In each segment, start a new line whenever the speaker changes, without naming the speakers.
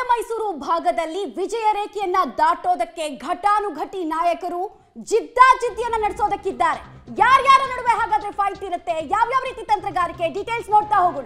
ಮೈಸೂರು ಭಾಗದಲ್ಲಿ ವಿಜಯ ರೇಖೆಯನ್ನ ದಾಟೋದಕ್ಕೆ ಘಟಾನುಘಟಿ ನಾಯಕರು ಜಿದ್ದಾಜಿದ್ದಿಯನ್ನ ನಡೆಸೋದಕ್ಕಿದ್ದಾರೆ ಯಾರ್ಯಾರ ನಡುವೆ ಹಾಗಾದ್ರೆ ಫೈಟ್ ಇರುತ್ತೆ ಯಾವ್ಯಾವ ರೀತಿ ತಂತ್ರಗಾರಿಕೆ ಡೀಟೇಲ್ಸ್ ನೋಡ್ತಾ ಹೋಗೋಣ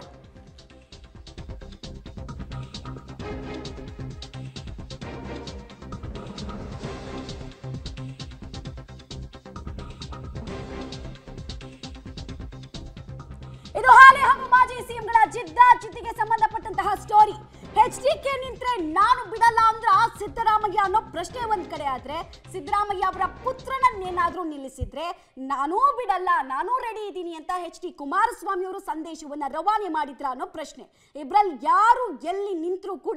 ಇದು ಹಾಲಿ ಹಾಗೂ ಮಾಜಿ ಸಿಎಂಗಳ ಜಿದ್ದಾಜಿದ್ದಿಗೆ ಸಂಬಂಧಪಟ್ಟಂತಹ ಸ್ಟೋರಿ ಎಚ್ ಡಿ ಕೆ ನಿಂತ್ರೆ ನಾನು ಬಿಡಲ್ಲ ಅಂದ್ರ ಸಿದ್ದರಾಮಯ್ಯ ಅನ್ನೋ ಪ್ರಶ್ನೆ ಒಂದ್ ಕಡೆ ಆದ್ರೆ ಸಿದ್ದರಾಮಯ್ಯ ಅವರ ಪುತ್ರನನ್ನೇನಾದ್ರೂ ನಿಲ್ಲಿಸಿದ್ರೆ ನಾನೂ ಬಿಡಲ್ಲ ನಾನೂ ರೆಡಿ ಇದ್ದೀನಿ ಅಂತ ಎಚ್ ಡಿ ಕುಮಾರಸ್ವಾಮಿ ಅವರು ಸಂದೇಶವನ್ನ ರವಾನೆ ಮಾಡಿದ್ರ ಅನ್ನೋ ಪ್ರಶ್ನೆ ಇಬ್ರಲ್ಲಿ ಯಾರು ಎಲ್ಲಿ ನಿಂತರೂ ಕೂಡ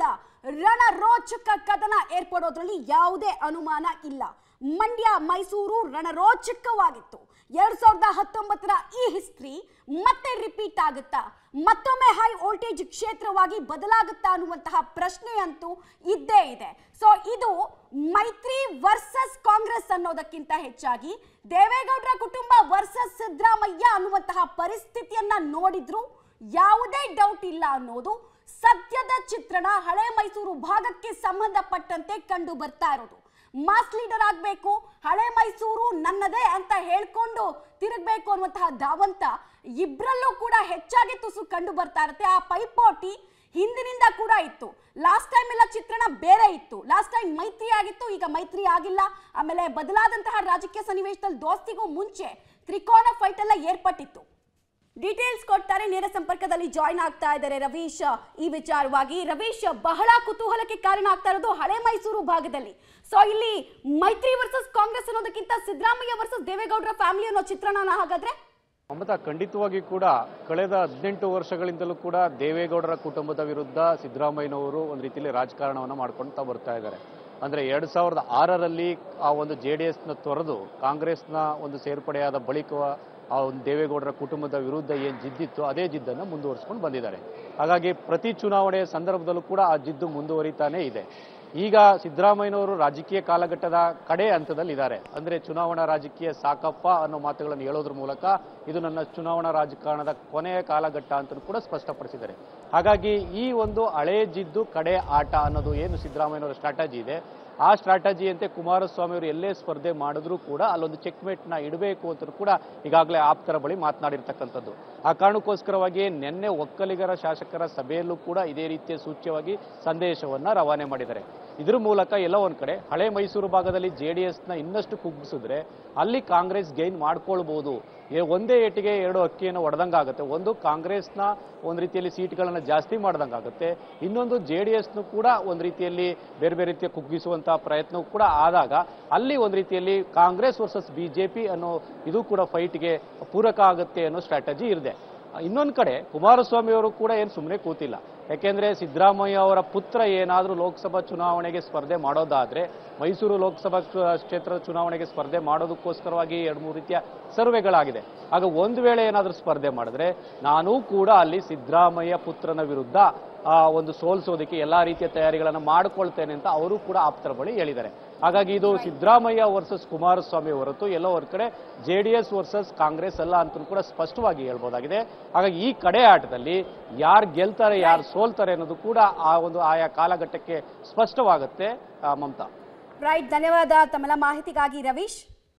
ರಣರೋಚಕ ಕದನ ಏರ್ಪಡೋದ್ರಲ್ಲಿ ಯಾವುದೇ ಅನುಮಾನ ಇಲ್ಲ ಮಂಡ್ಯ ಮೈಸೂರು ರಣರೋಚಕವಾಗಿತ್ತು ಎರಡ್ ಸಾವಿರದ ಹತ್ತೊಂಬತ್ತರ ಈ ಹಿಸ್ಟ್ರಿ ಮತ್ತೆ ರಿಪೀಟ್ ಆಗುತ್ತಾ ಮತ್ತೊಮ್ಮೆ ಹೈ ವೋಲ್ಟೇಜ್ ಕ್ಷೇತ್ರವಾಗಿ ಬದಲಾಗುತ್ತಾ ಅನ್ನುವಂತಹ ಪ್ರಶ್ನೆ ಅಂತೂ ಇದ್ದೇ ಇದೆ ಸೊ ಇದು ಮೈತ್ರಿ ವರ್ಸಸ್ ಕಾಂಗ್ರೆಸ್ ಅನ್ನೋದಕ್ಕಿಂತ ಹೆಚ್ಚಾಗಿ ದೇವೇಗೌಡರ ಕುಟುಂಬ ವರ್ಸಸ್ ಸಿದ್ದರಾಮಯ್ಯ ಅನ್ನುವಂತಹ ಪರಿಸ್ಥಿತಿಯನ್ನ ನೋಡಿದ್ರು ಯಾವುದೇ ಡೌಟ್ ಇಲ್ಲ ಅನ್ನೋದು ಸದ್ಯದ ಚಿತ್ರಣ ಹಳೆ ಮೈಸೂರು ಭಾಗಕ್ಕೆ ಸಂಬಂಧಪಟ್ಟಂತೆ ಕಂಡು ಬರ್ತಾ ಇರೋದು ಮಾಸ್ ಲೀಡರ್ ಆಗಬೇಕು ಹಳೆ ಮೈಸೂರು ನನ್ನದೇ ಅಂತ ಹೇಳ್ಕೊಂಡು ತಿರುಗಬೇಕು ಅನ್ನುವಂತಹ ಧಾವಂತ ಇಬ್ರಲ್ಲೂ ಕೂಡ ಹೆಚ್ಚಾಗಿ ತುಸು ಕಂಡು ಬರ್ತಾ ಇರುತ್ತೆ ಆ ಪೈಪೋಟಿ ಹಿಂದಿನಿಂದ ಕೂಡ ಇತ್ತು ಲಾಸ್ಟ್ ಟೈಮ್ ಎಲ್ಲ ಚಿತ್ರಣ ಬೇರೆ ಇತ್ತು ಲಾಸ್ಟ್ ಟೈಮ್ ಮೈತ್ರಿ ಆಗಿತ್ತು ಈಗ ಮೈತ್ರಿ ಆಗಿಲ್ಲ ಆಮೇಲೆ ಬದಲಾದಂತಹ ರಾಜಕೀಯ ಸನ್ನಿವೇಶದಲ್ಲಿ ದೋಸ್ತಿಗೂ ಮುಂಚೆ ತ್ರಿಕೋನ ಫೈಟ್ ಎಲ್ಲ ಏರ್ಪಟ್ಟಿತ್ತು ಡೀಟೇಲ್ಸ್ ಕೊಡ್ತಾರೆ ನೇರ ಸಂಪರ್ಕದಲ್ಲಿ ಜಾಯ್ನ್ ಆಗ್ತಾ ಇದ್ದಾರೆ ರವೀಶ್ ಈ ವಿಚಾರವಾಗಿ ರವೀಶ್ ಬಹಳ ಕುತೂಹಲಕ್ಕೆ ಕಾರಣ ಆಗ್ತಾ ಇರೋದು ಹಳೆ ಮೈಸೂರು ಭಾಗದಲ್ಲಿ ಸೊ ಇಲ್ಲಿ ಮೈತ್ರಿ ವರ್ಸಸ್ ಕಾಂಗ್ರೆಸ್ ಅನ್ನೋದಕ್ಕಿಂತ ಸಿದ್ದರಾಮಯ್ಯ ವರ್ಸಸ್ ದೇವೇಗೌಡರ ಫ್ಯಾಮಿಲಿ ಅನ್ನೋ ಚಿತ್ರಣನ ಹಾಗಾದ್ರೆ
ಮಮತಾ ಖಂಡಿತವಾಗಿ ಕೂಡ ಕಳೆದ ಹದಿನೆಂಟು ವರ್ಷಗಳಿಂದಲೂ ಕೂಡ ದೇವೇಗೌಡರ ಕುಟುಂಬದ ವಿರುದ್ಧ ಸಿದ್ದರಾಮಯ್ಯನವರು ಒಂದು ರೀತಿಯಲ್ಲಿ ರಾಜಕಾರಣವನ್ನು ಮಾಡ್ಕೊಳ್ತಾ ಬರ್ತಾ ಇದ್ದಾರೆ ಅಂದ್ರೆ ಎರಡ್ ಸಾವಿರದ ಆರರಲ್ಲಿ ಆ ಒಂದು ಜೆ ಡಿ ಎಸ್ನ ತೊರೆದು ಕಾಂಗ್ರೆಸ್ನ ಒಂದು ಸೇರ್ಪಡೆಯಾದ ಬಳಿಕ ಆ ಒಂದು ದೇವೇಗೌಡರ ಕುಟುಂಬದ ವಿರುದ್ಧ ಏನು ಜಿದ್ದಿತ್ತು ಅದೇ ಜಿದ್ದನ್ನು ಮುಂದುವರಿಸ್ಕೊಂಡು ಬಂದಿದ್ದಾರೆ ಹಾಗಾಗಿ ಪ್ರತಿ ಚುನಾವಣೆಯ ಸಂದರ್ಭದಲ್ಲೂ ಕೂಡ ಆ ಜಿದ್ದು ಮುಂದುವರಿತಾನೇ ಇದೆ ಈಗ ಸಿದ್ದರಾಮಯ್ಯನವರು ರಾಜಕೀಯ ಕಾಲಘಟ್ಟದ ಕಡೆ ಹಂತದಲ್ಲಿ ಇದ್ದಾರೆ ಅಂದ್ರೆ ಚುನಾವಣಾ ರಾಜಕೀಯ ಸಾಕಪ್ಪ ಅನ್ನೋ ಮಾತುಗಳನ್ನು ಹೇಳೋದ್ರ ಮೂಲಕ ಇದು ನನ್ನ ಚುನಾವಣಾ ರಾಜಕಾರಣದ ಕೊನೆಯ ಕಾಲಘಟ್ಟ ಅಂತ ಕೂಡ ಸ್ಪಷ್ಟಪಡಿಸಿದ್ದಾರೆ ಹಾಗಾಗಿ ಈ ಒಂದು ಹಳೆ ಜಿದ್ದು ಕಡೆ ಆಟ ಅನ್ನೋದು ಏನು ಸಿದ್ದರಾಮಯ್ಯನವರ ಸ್ಟ್ರಾಟಜಿ ಇದೆ ಆ ಸ್ಟ್ರಾಟಜಿಯಂತೆ ಕುಮಾರಸ್ವಾಮಿ ಅವರು ಎಲ್ಲೇ ಸ್ಪರ್ಧೆ ಮಾಡಿದ್ರೂ ಕೂಡ ಅಲ್ಲೊಂದು ಚೆಕ್ಮೇಟ್ನ ಇಡಬೇಕು ಅಂತ ಕೂಡ ಈಗಾಗಲೇ ಆಪ್ತರ ಬಳಿ ಮಾತನಾಡಿರ್ತಕ್ಕಂಥದ್ದು ಆ ಕಾರಣಕ್ಕೋಸ್ಕರವಾಗಿ ನಿನ್ನೆ ಒಕ್ಕಲಿಗರ ಶಾಸಕರ ಸಭೆಯಲ್ಲೂ ಕೂಡ ಇದೇ ರೀತಿಯ ಸೂಚ್ಯವಾಗಿ ಸಂದೇಶವನ್ನ ರವಾನೆ ಮಾಡಿದ್ದಾರೆ ಇದ್ರ ಮೂಲಕ ಎಲ್ಲ ಒಂದ್ ಕಡೆ ಹಳೆ ಮೈಸೂರು ಭಾಗದಲ್ಲಿ ಜೆ ಡಿ ಎಸ್ನ ಇನ್ನಷ್ಟು ಕುಗ್ಗಿಸಿದ್ರೆ ಅಲ್ಲಿ ಕಾಂಗ್ರೆಸ್ ಗೈನ್ ಮಾಡ್ಕೊಳ್ಬಹುದು ಏ- ಒಂದೇ ಏಟಿಗೆ ಎರಡು ಅಕ್ಕಿಯನ್ನು ಹೊಡೆದಂಗಾಗುತ್ತೆ ಒಂದು ಕಾಂಗ್ರೆಸ್ನ ಒಂದು ರೀತಿಯಲ್ಲಿ ಸೀಟ್ಗಳನ್ನು ಜಾಸ್ತಿ ಮಾಡ್ದಂಗಾಗುತ್ತೆ ಇನ್ನೊಂದು ಜೆ ಡಿ ಎಸ್ನು ಕೂಡ ಒಂದು ರೀತಿಯಲ್ಲಿ ಬೇರೆ ಬೇರೆ ರೀತಿಯ ಕುಗ್ಗಿಸುವಂತಹ ಪ್ರಯತ್ನವೂ ಕೂಡ ಆದಾಗ ಅಲ್ಲಿ ಒಂದು ರೀತಿಯಲ್ಲಿ ಕಾಂಗ್ರೆಸ್ ವರ್ಸಸ್ ಬಿಜೆಪಿ ಅನ್ನೋ ಇದು ಕೂಡ ಫೈಟ್ಗೆ ಪೂರಕ ಆಗುತ್ತೆ ಅನ್ನೋ ಸ್ಟ್ರಾಟಜಿ ಇದೆ ಇನ್ನೊಂದು ಕಡೆ ಕುಮಾರಸ್ವಾಮಿ ಅವರು ಕೂಡ ಏನು ಸುಮ್ಮನೆ ಕೂತಿಲ್ಲ ಯಾಕೆಂದ್ರೆ ಸಿದ್ದರಾಮಯ್ಯ ಅವರ ಪುತ್ರ ಏನಾದರೂ ಲೋಕಸಭಾ ಚುನಾವಣೆಗೆ ಸ್ಪರ್ಧೆ ಮಾಡೋದಾದ್ರೆ ಮೈಸೂರು ಲೋಕಸಭಾ ಚು- ಕ್ಷೇತ್ರದ ಚುನಾವಣೆಗೆ ಸ್ಪರ್ಧೆ ಮಾಡೋದಕ್ಕೋಸ್ಕರವಾಗಿ ಎರಡು ಮೂರು ರೀತಿಯ ಸರ್ವೆಗಳಾಗಿದೆ ಆಗ ಒಂದು ವೇಳೆ ಏನಾದರೂ ಸ್ಪರ್ಧೆ ಮಾಡಿದ್ರೆ ನಾನೂ ಕೂಡ ಅಲ್ಲಿ ಸಿದ್ದರಾಮಯ್ಯ ಪುತ್ರನ ವಿರುದ್ಧ ಆ ಒಂದು ಸೋಲಿಸೋದಕ್ಕೆ ಎಲ್ಲಾ ರೀತಿಯ ತಯಾರಿಗಳನ್ನು ಮಾಡ್ಕೊಳ್ತೇನೆ ಅಂತ ಅವರು ಕೂಡ ಆಪ್ತರ ಬಳಿ ಹೇಳಿದ್ದಾರೆ ಹಾಗಾಗಿ ಇದು ಸಿದ್ದರಾಮಯ್ಯ ವರ್ಸಸ್ ಕುಮಾರಸ್ವಾಮಿ ಹೊರತು ಎಲ್ಲೋ ಒಂದ್ ಕಡೆ J D S versus Congress ಅಲ್ಲ ಅಂತ ಕೂಡ ಸ್ಪಷ್ಟವಾಗಿ ಹೇಳ್ಬೋದಾಗಿದೆ ಹಾಗಾಗಿ ಈ ಕಡೆ ಆಟದಲ್ಲಿ ಯಾರು ಗೆಲ್ತಾರೆ ಯಾರು ಸೋಲ್ತಾರೆ ಅನ್ನೋದು ಕೂಡ ಆ ಒಂದು ಆಯಾ ಕಾಲಘಟ್ಟಕ್ಕೆ ಸ್ಪಷ್ಟವಾಗುತ್ತೆ ಆ, ಮಮತಾ
ರೈಟ್ ಧನ್ಯವಾದ ತಮ್ಮೆಲ್ಲ ಮಾಹಿತಿಗಾಗಿ ರವೀಶ್